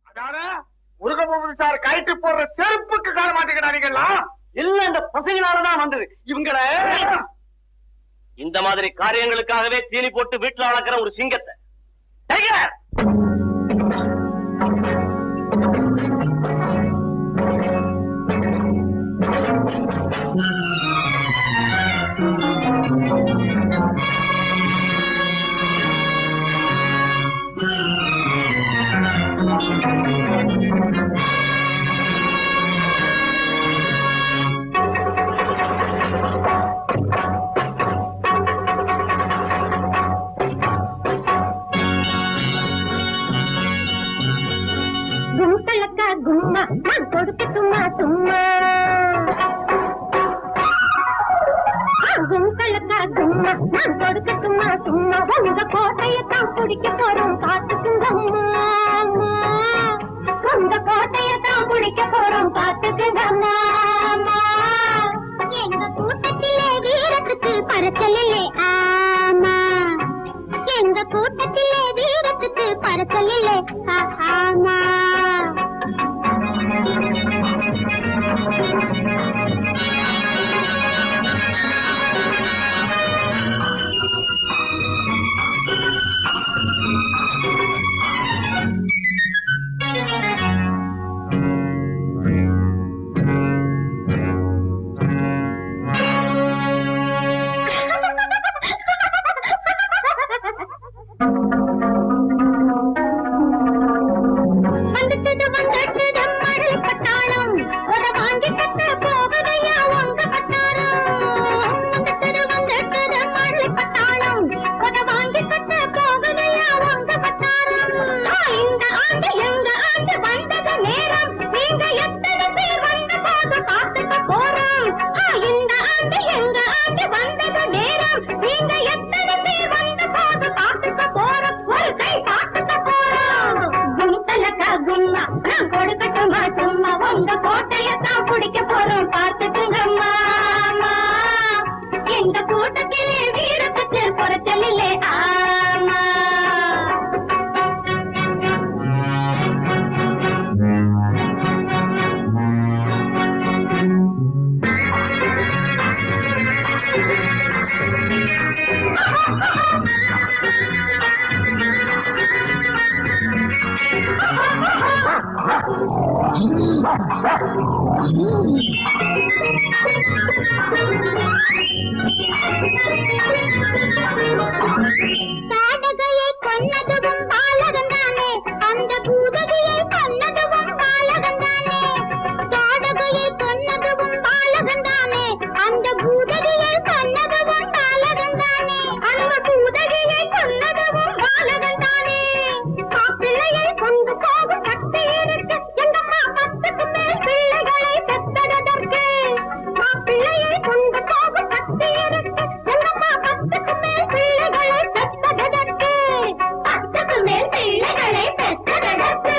அதானே முருகமூர்த்தி சார் கைட்டு போடுற செருப்புக்கு காண மாட்டேங்கிறானுங்களா இல்ல இந்த பசங்களாலதான் வந்தது இவங்கள இந்த மாதிரி காரியங்களுக்காகவே தீனி போட்டு வீட்டுல வளர்க்கிற ஒரு சிங்கத்தை டைகர் கும்பலக்கா கும்மா நான் கொடுக்கட்டுமா சும்மா ஆ, கும்பலக்கா கும்மா நான் கொடுக்கட்டுமா சும்மா உங்க கோட்டையத்தான் பிடிக்க போறோம் பாத்துக்குங்கம்மா அம்மா. உங்க கோட்டையத்தான் பிடிக்க போறோம் பாத்துக்குங்கம்மா அம்மா. எங்க கூட்டத்திலே வீரத்துக்கு பறக்கலில்லை ஆமா எங்க கூட்டத்திலே வீரத்துக்கு பறக்கல் இல்லை ஆமா வந்துட்டது வந்துட்டது மழை பட்டாளம் ஒரு வாங்கி கட்ட போவதையா உங்க பட்டாளம் வந்துட்டது வந்துட்டது மழை பட்டாளம் ஒரு வாங்கி கட்ட போவதையா உங்க பட்டாளம் ஆ, இந்த ஆண்டு எங்க ஆண்டு வந்தது நேரம் நீங்க எத்தனை பேர் வந்த போது பார்த்துக்க போறோம் ஆ, இந்த ஆண்டு எங்க ஆண்டு வந்தது நேரம் நீங்க எத்தனை பேர் வந்த போது பார்த்துக்க போறோம் ஒரு கை பார்த்துக்க போறோம் கும்பலக்கா கும்மா நான் கொடுக்கட்டுமா சும்மா உங்க கோட்டையத்தான் பிடிக்க போறோம் பார்த்துக்குங்கம்மா அம்மா. எங்க கூட்டத்திலே வீரத்துக்கு குறைச்சல் இல்லை ஆமா தாடகையை கொன்னதுவும் பாலகன்தானே அந்த பூதகியை கொன்னதுவும் பாலகன்தானே தாடகையை கொன்னதுவும் பாலகன்தானே அந்த பூதகியை கொன்னதுவும் பாலகன்தானே அந்த பூதகியை கொன்னதுவும் பாலகன்தானே மாப்பிள்ளையை கொண்டு போகும் சக்தி இருக்கு எங்கம்மா பத்துக்கு மேல் பிள்ளைகளை பெற்றதற்கு மாப்பிள்ளையை கொண்டு போகும் சக்தி இருக்கு எங்கம்மா பத்துக்கு மேல் பிள்ளைகளை பெற்றதற்கு பத்துக்கு மேல் பிள்ளைகளை பெற்றதற்கு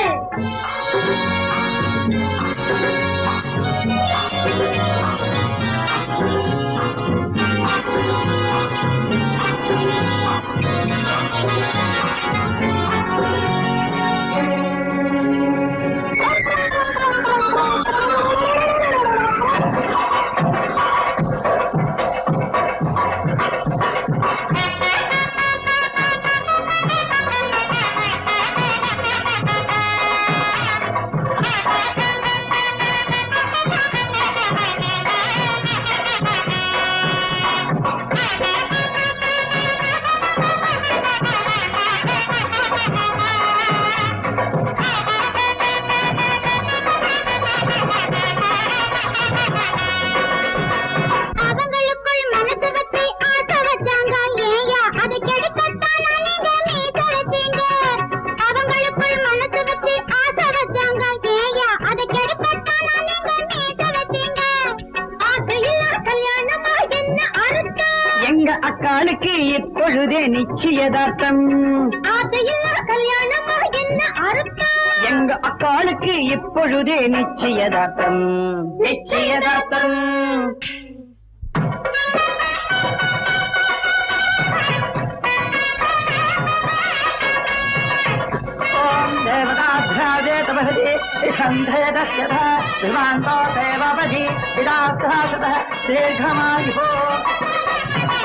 அவங்களுக்குள் மனசு வச்சு ஆசை வச்சாங்க ஏயா அதை கெடுக்கத்தான் நீங்க மீச வச்சீங்க அவங்களுக்குள் மனசு வச்சு ஆசை வச்சாங்க ஏயா அதை கெடுக்கத்தான் நீங்க மீச வச்சீங்க ஆசையில்லா கல்யாணமா என்ன அர்த்தம் எங்க அக்காளுக்கு இப்பொழுதே நிச்சயதார்த்தம் ஆசையில்லா கல்யாணமா என்ன அர்த்தம் எங்க அக்காளுக்கு இப்பொழுதே நிச்சயதார்த்தம் நிச்சயதார்த்தம் ஓம் தேவதாத்ராஜ பிரபகதி சந்தேதஸ்யத விமாந்தோ தேவபதி விடாத்தாசத தீர்க்கமாயுः